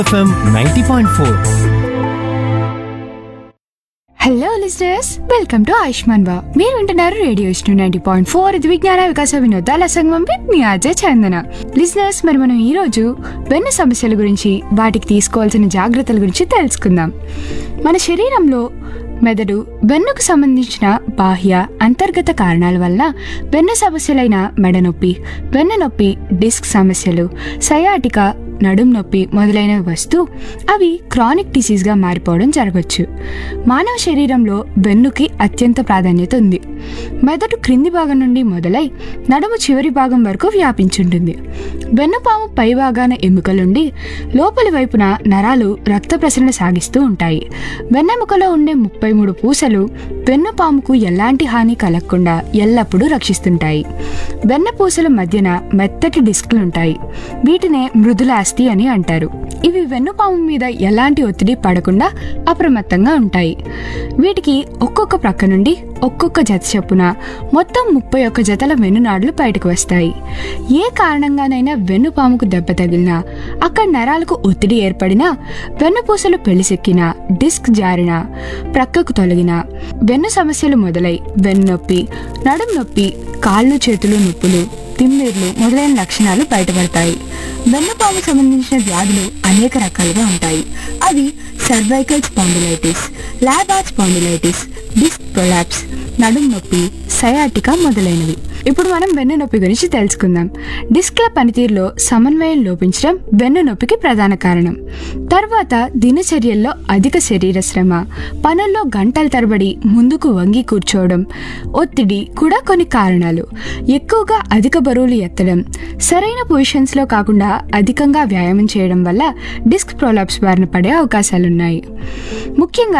FM ninety point four hello listeners welcome to Ayushman బా మీరు వింటున్నారు రేడియో ఇష్టు నైన్టీ పాయింట్ ఫోర్ ఇది విజ్ఞాన వికాస వినోదాల సంగమం with me Ajay Chandana listeners మరి మనం ఈ రోజు వెన్ను సమస్యల గురించి వాటికి తీసుకోవాల్సిన జాగ్రత్తల గురించి తెలుసుకుందాం మన శరీరంలో మెదడు వెన్నుకు సంబంధించిన బాహ్య అంతర్గత కారణాల వల్ల వెన్ను సమస్యలైన మెడ నొప్పి వెన్ను నొప్పి డిస్క్ సమస్యలు సయాటిక నడుం నొప్పి మొదలైనవి వస్తూ అవి క్రానిక్ డిసీజ్గా మారిపోవడం జరగచ్చు మానవ శరీరంలో వెన్నుకి అత్యంత ప్రాధాన్యత ఉంది మెదడు క్రింది భాగం నుండి మొదలై నడుము చివరి భాగం వరకు వ్యాపించుంటుంది వెన్నుపాము పై భాగాన ఎముకలుండి లోపలి వైపున నరాలు రక్త ప్రసరణ సాగిస్తూ ఉంటాయి వెన్నెముకలో ఉండే ముప్పై మూడు పూసలు వెన్నుపాముకు ఎలాంటి హాని కలగకుండా ఎల్లప్పుడూ రక్షిస్తుంటాయి వెన్నపూసల మధ్యన మెత్తటి డిస్క్లు ఉంటాయి వీటినే మృదులాస్తి అని అంటారు ఇవి వెన్నుపాము మీద ఎలాంటి ఒత్తిడి పడకుండా అప్రమత్తంగా ఉంటాయి వీటికి ఒక్కొక్క ప్రక్క నుండి ఒక్కొక్క జత చొప్పున మొత్తం ముప్పై ఒక్క జతల వెన్నునాడులు బయటకు వస్తాయి ఏ కారణంగానైనా వెన్నుపాముకు దెబ్బ తగిలినా అక్కడ నరాలకు ఒత్తిడి ఏర్పడినా వెన్నుపూసలు పెళ్లిసెక్కినా డిస్క్ జారినా ప్రక్కకు తొలగినా వెన్ను సమస్యలు మొదలై వెన్ను నొప్పి నడుం నొప్పి కాళ్ళు చేతులు నొప్పులు తిమ్మిర్లు మొదలైన లక్షణాలు బయటపడతాయి వెన్నుపాము సంబంధించిన వ్యాధులు అనేక రకాలుగా ఉంటాయి అవి cervical spondylitis lumbar spondylitis disc prolapse నడుం నొప్పి సయాటికా మొదలైనవి ఇప్పుడు మనం వెన్ను నొప్పి గురించి తెలుసుకుందాం డిస్క్ల పనితీరులో సమన్వయం లోపించడం వెన్ను నొప్పికి ప్రధాన కారణం తర్వాత దినచర్యల్లో అధిక శరీర శ్రమ పనుల్లో గంటల తరబడి ముందుకు వంగి కూర్చోవడం ఒత్తిడి కూడా కొన్ని కారణాలు ఎక్కువగా అధిక బరువులు ఎత్తడం సరైన పొజిషన్స్లో కాకుండా అధికంగా వ్యాయామం చేయడం వల్ల డిస్క్ ప్రొలాప్స్ బారిన పడే అవకాశాలున్నాయి ముఖ్యంగా